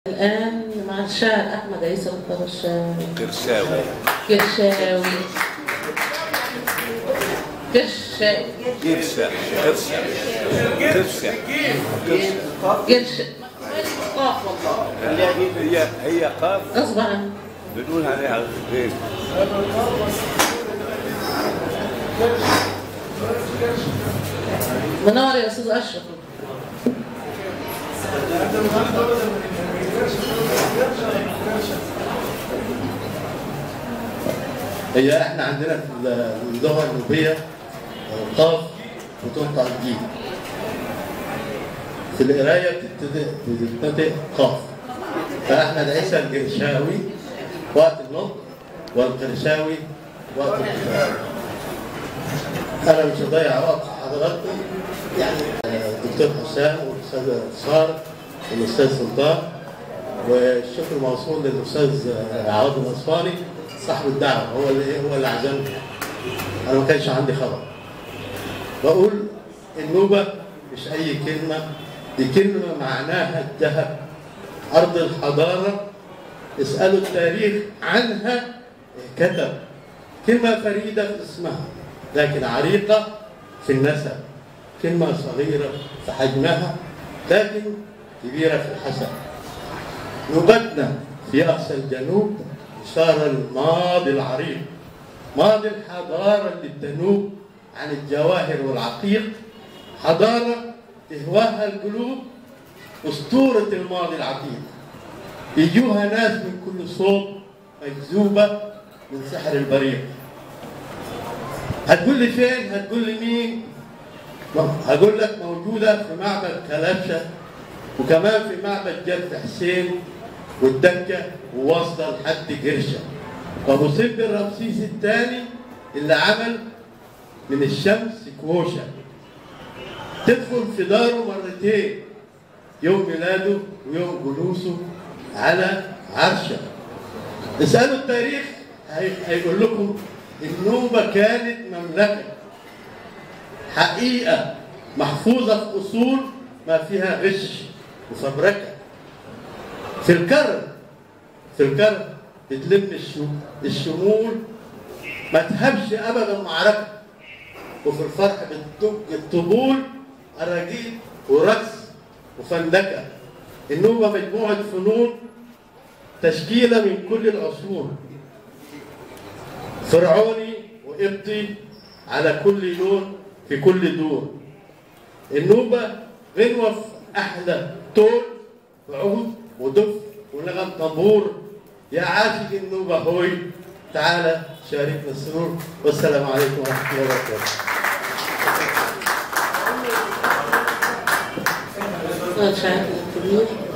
الآن مع الشاعر أحمد عيسى القرشاوي قرشاوي كرشاوي كرشاوي قرشة قرشة قرشة قرش قاف والله هي هي قاف غصب عني بنقول عليها غير منور يا أستاذ أشرف هي احنا عندنا في اللغه النوبيه قاف بتنطق جيم في القرايه بتبتدئ بتتنطق قاف فاحمد عيسى القرشاوي وقت النطق والقرشاوي وقت الكتابه انا مش هضيع وقت حضراتكم يعني الدكتور حسام والاستاذ انتصار والاستاذ سلطان والشكر موصول للاستاذ عوض النصفاني صاحب الدعوه هو اللي هو اللي عزمني انا ما كانش عندي خبر بقول النوبه مش اي كلمه دي كلمه معناها الذهب ارض الحضاره اسالوا التاريخ عنها كتب كلمه فريده في اسمها لكن عريقه في النسب كلمه صغيره في حجمها لكن كبيره في الحسب نوبتنا في أقصى الجنوب إشارة للماضي العريق ماضي الحضارة اللي بتنوب عن الجواهر والعقيق حضارة تهواها القلوب أسطورة الماضي العتيق يجوها ناس من كل صوب مجذوبة من سحر البريق هتقول لي فين؟ هتقول لي مين؟ هقول لك موجودة في معبد كلبشة وكمان في معبد جد حسين والدكة وواصلة لحد قرشة وأبو سمبل رمسيس الثاني اللي عمل من الشمس كوشة تدخل في داره مرتين يوم ميلاده ويوم جلوسه على عرشه اسألوا التاريخ هي- هيقول لكم النوبة كانت مملكة حقيقة محفوظة في أصول ما فيها غش وفبركة في الكرم في الكرم بتلم الشو- الشمول ما تهبش أبدا معركة وفي الفرح بتدق الطبول أراجيل ورقص وفندكة النوبة مجموعة فنون تشكيلة من كل العصور فرعوني وقبطي على كل لون في كل دور النوبة غنوة في أحلى تون وعود ودف ونغم طنبور يا عاشق النوبة هوي تعالى شاركنا السرور والسلام عليكم ورحمة الله وبركاته شاعر الكبير